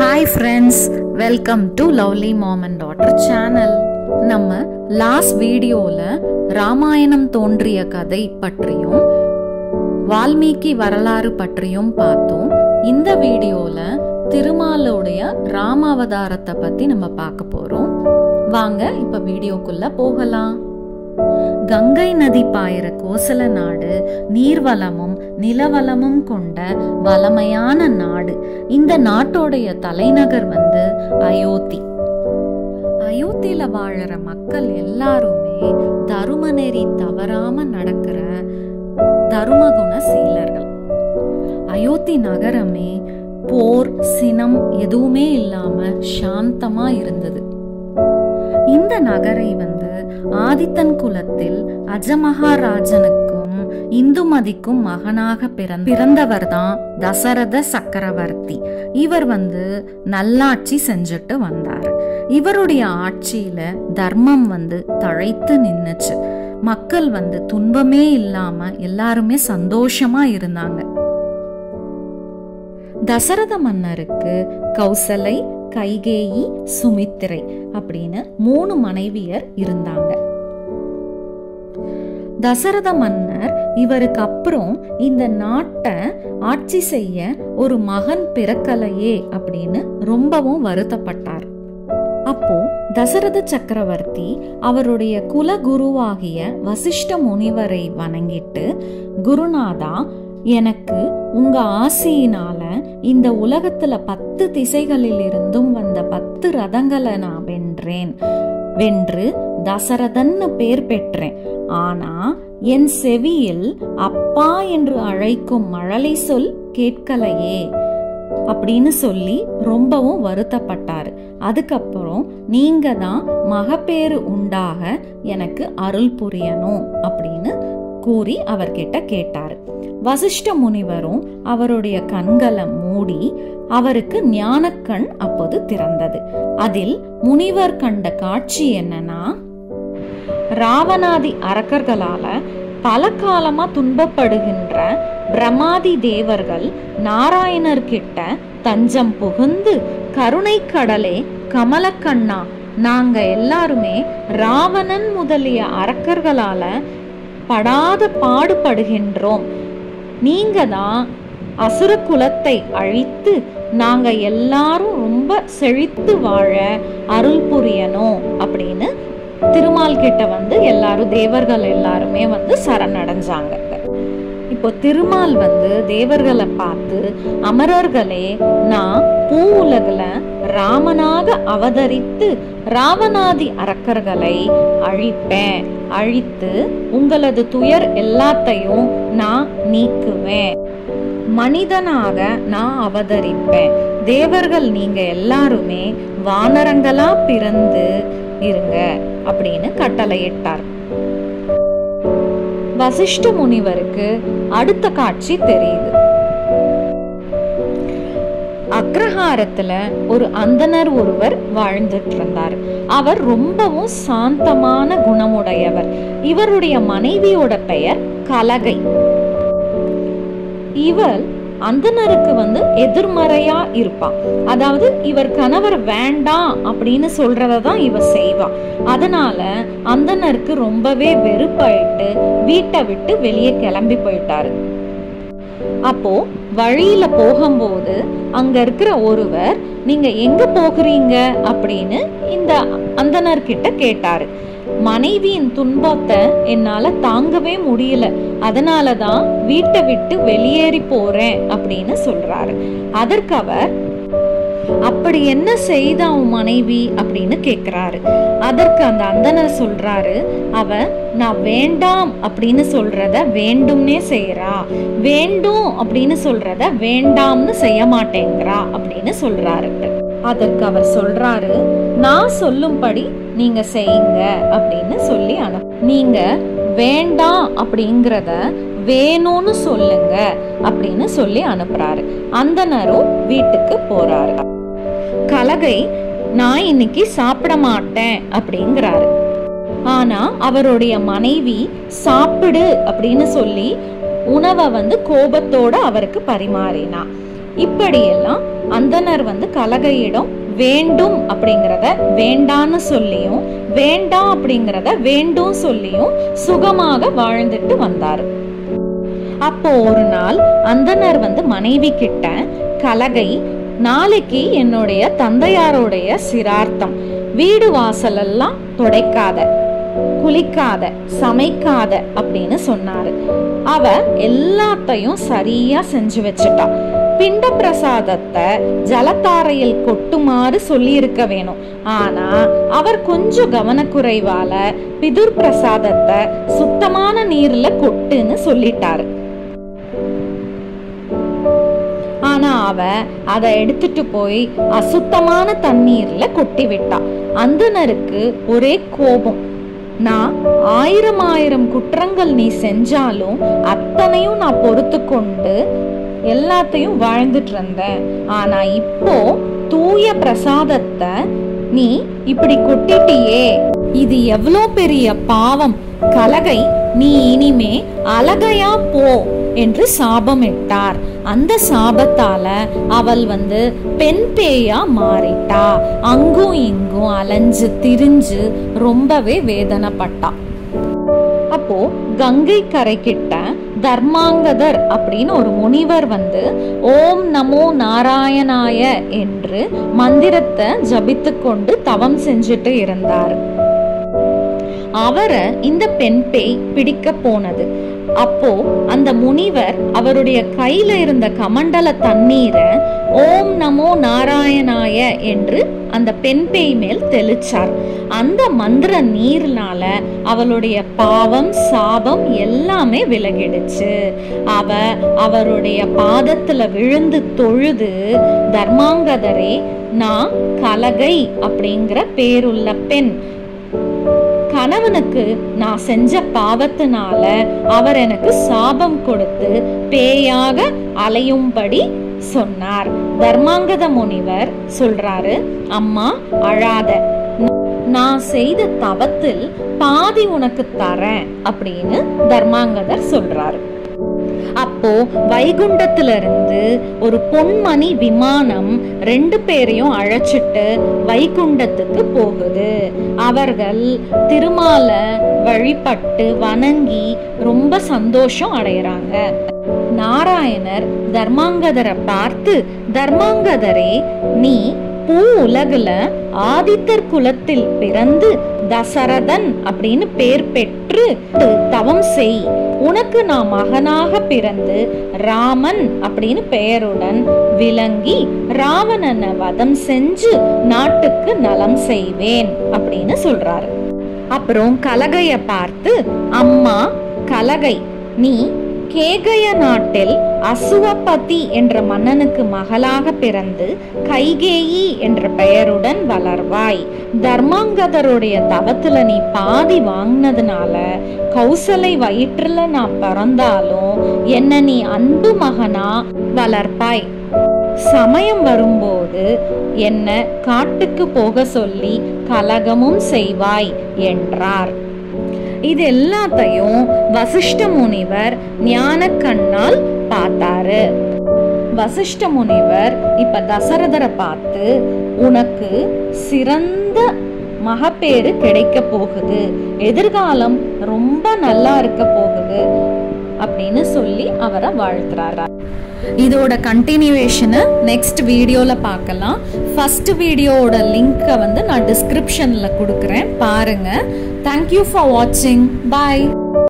hi friends welcome to lovely mom and daughter channel நம்ம last வீடியோவில் ராமாயணம் தோன்றிய கதை பற்றியும் வால்மீகி வரலாறு பற்றியும் பார்த்தோம் இந்த வீடியோவில் திருமாலுடைய ராமாவதாரத்தை பற்றி நம்ம பார்க்க போகிறோம் வாங்க இப்போ வீடியோக்குள்ள போகலாம் கங்கை நதி பாயிற கோசல நாடு நீர்வளமும் நிலவளமும் கொண்ட வளமையான நாடு இந்த நாட்டோடைய தலைநகர் வந்து அயோத்தி அயோத்தியில வாழற மக்கள் எல்லாருமே தருமநெறி தவறாம நடக்கிற தருமகுண சீலர்கள் அயோத்தி நகரமே போர் சினம் எதுவுமே இல்லாம சாந்தமா இருந்தது இந்த நகரை வந்து ஆதித்தன் குலத்தில் அஜமகாராஜனுக்கும் இந்துமதிக்கும் மகனாக பிறந்தவர் தான் தசரத சக்கரவர்த்தி இவர் வந்து நல்லாட்சி செஞ்சுட்டு வந்தார் இவருடைய ஆட்சியில தர்மம் வந்து தழைத்து நின்னுச்சு மக்கள் வந்து துன்பமே இல்லாம எல்லாருமே சந்தோஷமா இருந்தாங்க தசரத மன்னருக்கு கௌசலை கைகேயி சுமித்திரை அப்படின்னு மூணு மனைவியர் இருந்தாங்க தசரத மன்னர் இவருக்கு அப்புறம் இந்த நாட்டை ஆட்சி செய்ய ஒரு மகன் பிறக்கலையே அப்படின்னு ரொம்பவும் வருத்தப்பட்டார் அப்போ தசரத சக்கரவர்த்தி அவருடைய குல குருவாகிய வசிஷ்ட முனிவரை வணங்கிட்டு குருநாதா எனக்கு உங்க ஆசையினால இந்த உலகத்துல பத்து திசைகளில் இருந்தும் வந்த பத்து ரதங்களை நான் வென்றேன் வென்று தசரதன்னு பேர் பெற்றேன் ஆனா என் செவியில் அப்பா என்று அழைக்கும் மழலை சொல் கேட்கலையே அப்படின்னு சொல்லி ரொம்பவும் வருத்தப்பட்டாரு அதுக்கப்புறம் நீங்க தான் மகப்பேறு உண்டாக எனக்கு அருள் புரியணும் அப்படின்னு கூறி அவர்கிட்ட கேட்டாரு வசிஷ்ட முனிவரும் அவருடைய கண்களை மூடி அவருக்கு ஞானக்கண் அப்போது திறந்தது அதில் முனிவர் கண்ட காட்சி என்னன்னா ராவணாதி அரக்கர்களால பல காலமா துன்பப்படுகின்ற பிரமாதி தேவர்கள் நாராயணர் கிட்ட தஞ்சம் புகுந்து கருணை கடலே கமலக்கண்ணா நாங்க எல்லாருமே ராவணன் முதலிய அரக்கர்களால படாத பாடுபடுகின்றோம் நீங்க தான் அசுர குலத்தை அழித்து நாங்க எல்லாரும் ரொம்ப செழித்து வாழ அருள் புரியணும் அப்படின்னு திருமால் கிட்ட வந்து எல்லாரும் தேவர்கள் எல்லாருமே வந்து சரணடைஞ்சாங்க இப்போ திருமால் வந்து தேவர்களை பார்த்து அமரர்களே நான் பூ உலகுல ராமனாக அவதரித்து ராவணாதி அரக்கர்களை அழிப்பேன் அழித்து உங்களது துயர் எல்லாத்தையும் நான் நீக்குவேன் மனிதனாக நான் அவதரிப்பேன் தேவர்கள் நீங்க எல்லாருமே வானரங்களா பிறந்து இருங்க அப்படின்னு கட்டளையிட்டார் வசிஷ்ட முனிவருக்கு அடுத்த காட்சி தெரியுது அக்ரஹாரத்துல ஒரு அந்தனர் ஒருவர் வாழ்ந்துட்டு இருந்தார் அவர் ரொம்பவும் சாந்தமான குணமுடையவர் இவருடைய மனைவியோட பெயர் கலகை இவர் அந்தனருக்கு வந்து எதிர்மறையா இருப்பான் அதாவது இவர் கணவர் வேண்டாம் அப்படின்னு சொல்றத தான் இவ செய்வா அதனால அந்தனருக்கு ரொம்பவே வெறுப்பாயிட்டு வீட்டை விட்டு வெளியே கிளம்பி போயிட்டாரு அப்போ வழியில போகும்போது அங்க இருக்கிற ஒருவர் நீங்க எங்க போகிறீங்க அப்படின்னு இந்த அந்தனர்கிட்ட கேட்டாரு மனைவியின் துன்பத்தை என்னால தாங்கவே முடியல அதனாலதான் வீட்டை விட்டு வெளியேறி போறேன் அப்படின்னு சொல்றாரு அதற்கு அவர் அப்படி என்ன செய்த அவன் மனைவி அப்படின்னு கேக்குறாரு அதற்கு அந்த அந்தனர் சொல்றாரு அவ நான் வேண்டாம் அப்படின்னு சொல்றத வேண்டும்னே செய்யறா வேண்டும் அப்படின்னு சொல்றத வேண்டாம்னு செய்ய மாட்டேங்கிறா அப்படின்னு சொல்றாரு அதற்கு அவர் சொல்றாரு நான் சொல்லும்படி நீங்க செய்யுங்க அப்படின்னு சொல்லி அனு நீங்க வேண்டாம் அப்படிங்கிறத வேணும்னு சொல்லுங்க அப்படின்னு சொல்லி அனுப்புறாரு அந்தனரும் வீட்டுக்கு போறாரு கலகை நான் இன்னைக்கு சாப்பிட மாட்டேன் அப்படிங்கிறாரு ஆனா அவருடைய மனைவி சாப்பிடு அப்படின்னு சொல்லி உணவை வந்து கோபத்தோட அவருக்கு பரிமாறினா இப்படியெல்லாம் அந்தனர் வந்து கலகையிடம் வேண்டும் அப்படிங்கிறத வேண்டான்னு சொல்லியும் வேண்டாம் அப்படிங்கிறத வேண்டும் சொல்லியும் சுகமாக வாழ்ந்துட்டு வந்தாரு அப்போ ஒரு நாள் அந்தனர் வந்து மனைவி கிட்ட கலகை நாளைக்கு என்னுடைய தந்தையாரோடைய சிரார்த்தம் வீடு வாசலெல்லாம் துடைக்காத குளிக்காத சமைக்காத அப்படின்னு சொன்னாரு அவ எல்லாத்தையும் சரியா செஞ்சு வச்சுட்டா பிண்ட பிரசாதத்தை ஜலத்தாரையில் கொட்டுமாறு சொல்லியிருக்க வேணும் ஆனா அவர் கொஞ்சம் கவனக்குறைவால பிதுர் பிரசாதத்தை சுத்தமான நீர்ல கொட்டுன்னு சொல்லிட்டாரு ஆனா அவ அதை எடுத்துட்டு போய் அசுத்தமான தண்ணீர்ல கொட்டி விட்டா அந்தனருக்கு ஒரே கோபம் நான் ஆயிரம் ஆயிரம் குற்றங்கள் நீ செஞ்சாலும் அத்தனையும் நான் பொறுத்து கொண்டு எல்லாத்தையும் வாழ்ந்துட்டு இருந்தேன் ஆனா இப்போ தூய பிரசாதத்தை நீ இப்படி கொட்டிட்டியே இது எவ்வளோ பெரிய பாவம் கலகை நீ இனிமே அழகையா போ என்று சாபமிட்டார் அந்த சாபத்தால அவள் வந்து பெண் பேயா மாறிட்டா அங்கும் இங்கும் அலைஞ்சு திரிஞ்சு ரொம்பவே வேதனைப்பட்டா அப்போ கங்கை கரை கிட்ட தர்மாங்கதர் அப்படின்னு ஒரு முனிவர் வந்து ஓம் நமோ நாராயணாய என்று மந்திரத்தை ஜபித்து கொண்டு தவம் செஞ்சுட்டு இருந்தார் அவரை இந்த பெண் பேய் பிடிக்க போனது அப்போ அந்த முனிவர் அவருடைய கையில இருந்த கமண்டல தண்ணீரை ஓம் நமோ நாராயணாய என்று அந்த பெண் பேய் மேல் தெளிச்சார் அந்த மந்திர நீர்னால அவளுடைய பாவம் சாபம் எல்லாமே விலகிடுச்சு அவ அவருடைய பாதத்துல விழுந்து தொழுது தர்மாங்கதரே நான் கலகை அப்படிங்கிற பேருள்ள பெண் கணவனுக்கு நான் செஞ்ச பாவத்தினால அவர் எனக்கு சாபம் கொடுத்து பேயாக அலையும்படி சொன்னார் தர்மாங்கத முனிவர் சொல்றாரு அம்மா அழாத நான் செய்த தவத்தில் பாதி உனக்கு தரேன் அப்படின்னு தர்மாங்கதர் சொல்றாரு அப்போ வைகுண்டத்துல இருந்து ஒரு பொன்மணி விமானம் ரெண்டு பேரையும் அழைச்சிட்டு வைகுண்டத்துக்கு போகுது அவர்கள் திருமால வழிபட்டு வணங்கி ரொம்ப சந்தோஷம் அடையறாங்க நாராயணர் தர்மாங்கதரை பார்த்து தர்மாங்கதரே நீ பூ உலகுல ஆதித்தர் குலத்தில் பிறந்து தசரதன் அப்படின்னு பேர் பெற்று தவம் செய் உனக்கு நான் மகனாக பிறந்து ராமன் அப்படின்னு பெயருடன் விளங்கி ராவணனை வதம் செஞ்சு நாட்டுக்கு நலம் செய்வேன் அப்படின்னு சொல்றாரு அப்புறம் கலகைய பார்த்து அம்மா கலகை நீ கேகய நாட்டில் அசுவபதி என்ற மன்னனுக்கு மகளாக பிறந்து கைகேயி என்ற பெயருடன் வளர்வாய் தர்மாங்கதருடைய தவத்துல நீ பாதி வாங்கினதுனால கௌசலை வயிற்றுல நான் பிறந்தாலும் என்ன நீ அன்பு மகனா வளர்ப்பாய் சமயம் வரும்போது என்ன காட்டுக்கு போக சொல்லி கலகமும் செய்வாய் என்றார் இது எல்லாத்தையும் வசிஷ்ட முனிவர் ஞான கண்ணால் பார்த்தாரு வசிஷ்ட முனிவர் இப்ப தசரதரை பார்த்து உனக்கு சிறந்த மகப்பேறு கிடைக்க போகுது எதிர்காலம் ரொம்ப நல்லா இருக்க போகுது அப்படின்னு சொல்லி அவரை வாழ்த்துறாரா இதோட கண்டினியூவேஷனை நெக்ஸ்ட் வீடியோவில் பார்க்கலாம் ஃபர்ஸ்ட் வீடியோவோட லிங்க்கை வந்து நான் டிஸ்கிரிப்ஷனில் கொடுக்குறேன் பாருங்கள் தேங்க்யூ ஃபார் வாட்சிங் பாய்